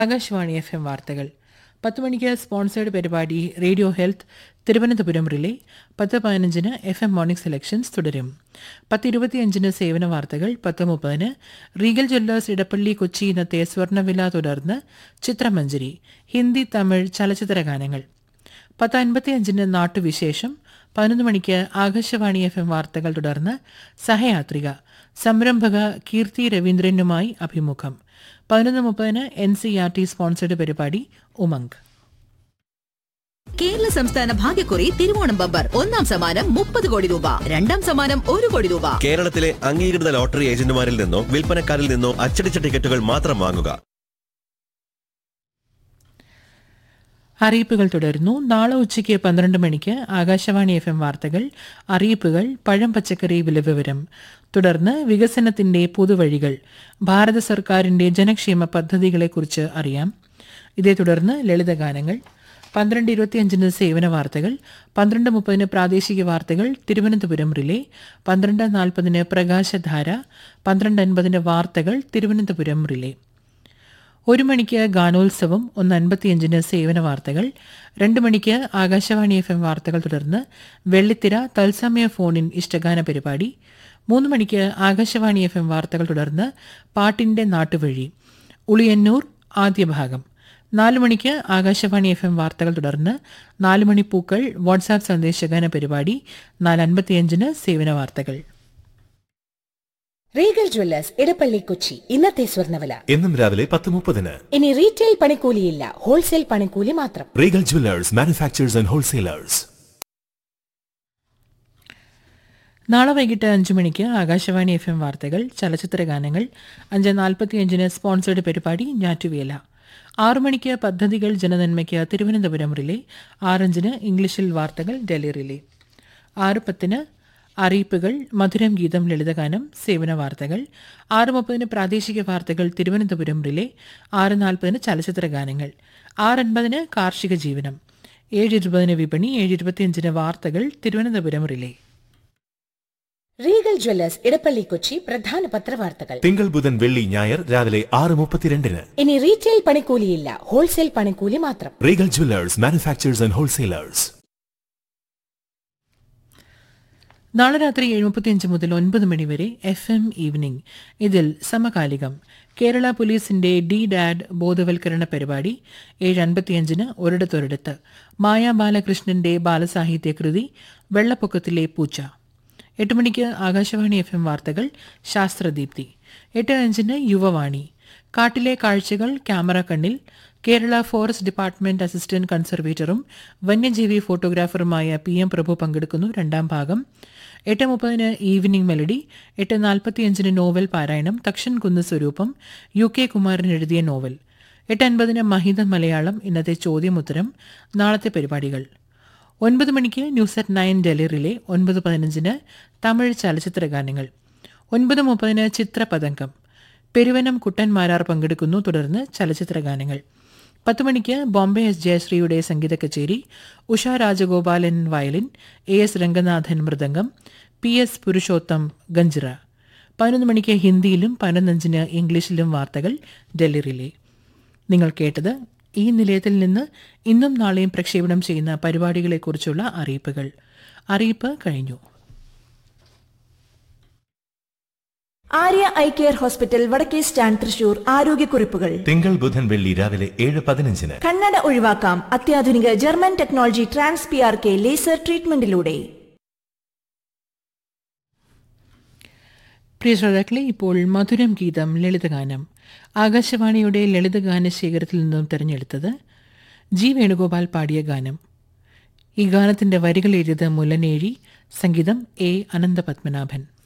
Akashvani F M വാർത്തകൾ പത്ത് മണിക്ക് സ്പോൺസേഡ് പരിപാടി റേഡിയോ ഹെൽത്ത് തിരുവനന്തപുരം റിലേ പത്ത് പതിനഞ്ചിന് എഫ് എം മോർണിംഗ് സെലക്ഷൻസ് തുടരും പത്ത് ഇരുപത്തിയഞ്ചിന് സേവന വാർത്തകൾ പത്ത് മുപ്പതിന് റീഗൽ ജ്വല്ലേഴ്സ് ഇടപ്പള്ളി കൊച്ചി ഇന്നത്തെ സ്വർണ്ണവില തുടർന്ന് ചിത്രമഞ്ജരി ഹിന്ദി തമിഴ് ചലച്ചിത്ര ഗാനങ്ങൾ പത്ത് അൻപത്തിയഞ്ചിന് നാട്ടുവിശേഷം പതിനൊന്ന് മണിക്ക് ആകാശവാണി എഫ് എം വാർത്തകൾ തുടർന്ന് സഹയാത്രിക സംരംഭക കീർത്തി രവീന്ദ്രനുമായി അഭിമുഖം പതിനൊന്ന് മുപ്പതിന് N C R T sponsored പരിപാടി ഉമംഗ് കേരള സംസ്ഥാന ഭാഗ്യക്കുറി തിരുവോണം ബമ്പർ ഒന്നാം സമ്മാനം മുപ്പത് കോടി രൂപ രണ്ടാം സമ്മാനം ഒരു കോടി രൂപ കേരളത്തിലെ അംഗീകൃത ലോട്ടറി ഏജന്റുമാരിൽ നിന്നോ വിൽപ്പനക്കാരിൽ നിന്നോ അച്ചടിച്ച ടിക്കറ്റുകൾ മാത്രം വാങ്ങുക അറിയിപ്പുകൾ തുടരുന്നു നാളെ ഉച്ചയ്ക്ക് പന്ത്രണ്ട് മണിക്ക് ആകാശവാണി എഫ് എം വാർത്തകൾ അറിയിപ്പുകൾ പഴം പച്ചക്കറി വിലവിവരം തുടർന്ന് വികസനത്തിന്റെ പുതുവഴികൾ ഭാരത സർക്കാരിന്റെ ജനക്ഷേമ പദ്ധതികളെക്കുറിച്ച് അറിയാം ഇതേ തുടർന്ന് ലളിതഗാനങ്ങൾ പന്ത്രണ്ട് ഇരുപത്തിയഞ്ചിന് സേവന വാർത്തകൾ പന്ത്രണ്ട് മുപ്പതിന് പ്രാദേശിക വാർത്തകൾ തിരുവനന്തപുരം റിലേ പന്ത്രണ്ട് നാൽപ്പതിന് പ്രകാശധാര പന്ത്രണ്ട് അൻപതിന് വാർത്തകൾ തിരുവനന്തപുരം റിലേ ഒരു മണിക്ക് ഗാനോത്സവം ഒന്ന് അൻപത്തിയഞ്ചിന് സേവന വാർത്തകൾ രണ്ട് മണിക്ക് ആകാശവാണി എഫ് എം വാർത്തകൾ തുടർന്ന് വെള്ളിത്തിര തത്സമയ ഫോണിൻ ഇഷ്ടഗാന പരിപാടി മൂന്ന് മണിക്ക് ആകാശവാണി എഫ് എം വാർത്തകൾ തുടർന്ന് പാട്ടിന്റെ നാട്ടുവഴി ഉളിയന്നൂർ ആദ്യ ഭാഗം നാല് മണിക്ക് ആകാശവാണി എഫ് എം വാർത്തകൾ തുടർന്ന് നാല് മണി പൂക്കൾ വാട്സാപ്പ് സന്ദേശഗാന പരിപാടി നാല് അൻപത്തിയഞ്ചിന് സേവന വാർത്തകൾ റീഗൽ ജ്വല്ലേഴ്സ് ഇടപ്പള്ളി കൊച്ചി ഇന്നത്തെ സ്വർണ്ണവില എന്നും രാവിലെ പത്ത് മുപ്പതിന് ഇനി റീറ്റെയിൽ പണിക്കൂലിയില്ല ഹോൾസെയിൽ പണിക്കൂലി മാത്രം Regal jewellers manufacturers and wholesalers നാളെ വൈകിട്ട് അഞ്ചു മണിക്ക് ആകാശവാണി എഫ് എം വാർത്തകൾ ചലച്ചിത്ര ഗാനങ്ങൾ അഞ്ച് നാൽപ്പത്തിയഞ്ചിന് സ്പോൺസേഡ് പരിപാടി ഞാറ്റുവേല ആറു മണിക്ക് പദ്ധതികൾ ജനനന്മയ്ക്ക് തിരുവനന്തപുരം റിലേ ആറഞ്ചിന് ഇംഗ്ലീഷിൽ വാർത്തകൾ ഡൽഹി റിലേ ആറ് പത്തിന് അറിയിപ്പുകൾ മധുരം ഗീതം ലളിതഗാനം സേവന വാർത്തകൾ ആറ് മുപ്പതിന് പ്രാദേശിക വാർത്തകൾ തിരുവനന്തപുരം റിലേ ആറ് നാൽപ്പതിന് ചലച്ചിത്ര ഗാനങ്ങൾ ആറ് അൻപതിന് കാർഷിക ജീവനം ഏഴ് ഇരുപതിന് വിപണി ഏഴ് ഇരുപത്തിയഞ്ചിന് വാർത്തകൾ Thiruvananthapuram relay Regal jewellers Edappally Kochi പ്രധാന പത്രവാർത്തകൾ തിങ്കൾ ബുധൻ വെള്ളി ഞായർ രാവിലെ ആറ് മുപ്പത്തിരണ്ടിന് ഇനി റീറ്റെയിൽ പണിക്കൂലിയില്ല ഹോൾസെയിൽ പണിക്കൂലി മാത്രം Regal jewellers manufacturers and wholesalers നാളെ രാത്രി ഏഴ് മുപ്പത്തിയഞ്ച് മുതൽ ഒൻപത് മണി വരെ എഫ് എം ഈവനിംഗ് ഇതിൽ സമകാലികം കേരള പോലീസിന്റെ ഡി ഡാഡ് ബോധവൽക്കരണ പരിപാടി ഏഴ് അൻപത്തിയഞ്ചിന് ഒരിടത്തൊരിടത്ത് മായ ബാലകൃഷ്ണന്റെ ബാലസാഹിത്യ കൃതി വെള്ളപ്പൊക്കത്തിലെ പൂച്ച എട്ട് മണിക്ക് ആകാശവാണി എഫ് എം വാർത്തകൾ ശാസ്ത്രദീപ്തി എട്ട് അഞ്ചിന് യുവവാണി കാട്ടിലെ കാഴ്ചകൾ ക്യാമറ കണ്ണിൽ കേരള ഫോറസ്റ്റ് ഡിപ്പാർട്ട്മെന്റ് അസിസ്റ്റന്റ് കൺസർവേറ്ററും വന്യജീവി ഫോട്ടോഗ്രാഫറുമായ പി എം പ്രഭു പങ്കെടുക്കുന്നു രണ്ടാം ഭാഗം എട്ട് മുപ്പതിന് ഈവനിംഗ് മെലഡി എട്ട് നാൽപ്പത്തിയഞ്ചിന് നോവൽ പാരായണം തക്ഷൻ കുന്ന് സ്വരൂപം യു കെ കുമാരൻ എഴുതിയ നോവൽ എട്ട് അൻപതിന് മഹിത മലയാളം ഇന്നത്തെ ചോദ്യമുത്തരം നാളത്തെ പരിപാടികൾ ഒൻപത് മണിക്ക് ന്യൂസ് അറ്റ് നയൻ ഡൽഹിയിലെ ഒൻപത് പതിനഞ്ചിന് തമിഴ് ചലച്ചിത്ര ഗാനങ്ങൾ ഒൻപത് മുപ്പതിന് ചിത്രപതംഗം പെരുവനം കുട്ടൻമാരാർ പങ്കെടുക്കുന്നു തുടർന്ന് ചലച്ചിത്ര ഗാനങ്ങൾ പത്ത് മണിക്ക് ബോംബെ എസ് ജയശ്രീയുടെ സംഗീത കച്ചേരി Usha Rajagopalan violin A S Ranganathan mridangam P S Purushotham ganjira പതിനൊന്ന് മണിക്ക് ഹിന്ദിയിലും പതിനൊന്നഞ്ചിന് ഇംഗ്ലീഷിലും വാർത്തകൾ ഡൽഹി റിലേ നിങ്ങൾ കേട്ടത് ഈ നിലയത്തിൽ നിന്ന് ഇന്നും നാളെയും പ്രക്ഷേപണം ചെയ്യുന്ന പരിപാടികളെക്കുറിച്ചുള്ള അറിയിപ്പുകൾ അറിയിപ്പ് കഴിഞ്ഞു ആര്യ ഐ കെയർ ഹോസ്പിറ്റൽ വടക്കേ സ്റ്റാൻഡ് തൃശൂർ ആരോഗ്യക്കുറിപ്പുകൾ തിങ്കൾ ബുധൻ വെള്ളി രാവിലെ ഏഴ് പതിനഞ്ചിന് കണ്ണട ഒഴിവാക്കാം അത്യാധുനിക German technology trans P R K laser ട്രീറ്റ്മെന്റിലൂടെ പ്രിയ ശ്രോതാക്കളെ ഇപ്പോൾ മധുരം ഗീതം ലളിതഗാനം ആകാശവാണിയുടെ ലളിതഗാന ശേഖരത്തിൽ നിന്നും തിരഞ്ഞെടുത്തത് ജി വേണുഗോപാൽ പാടിയ ഗാനം ഈ ഗാനത്തിന്റെ വരികൾ എഴുതിയത് മുല്ലനേഴി സംഗീതം എ അനന്തപത്മനാഭൻ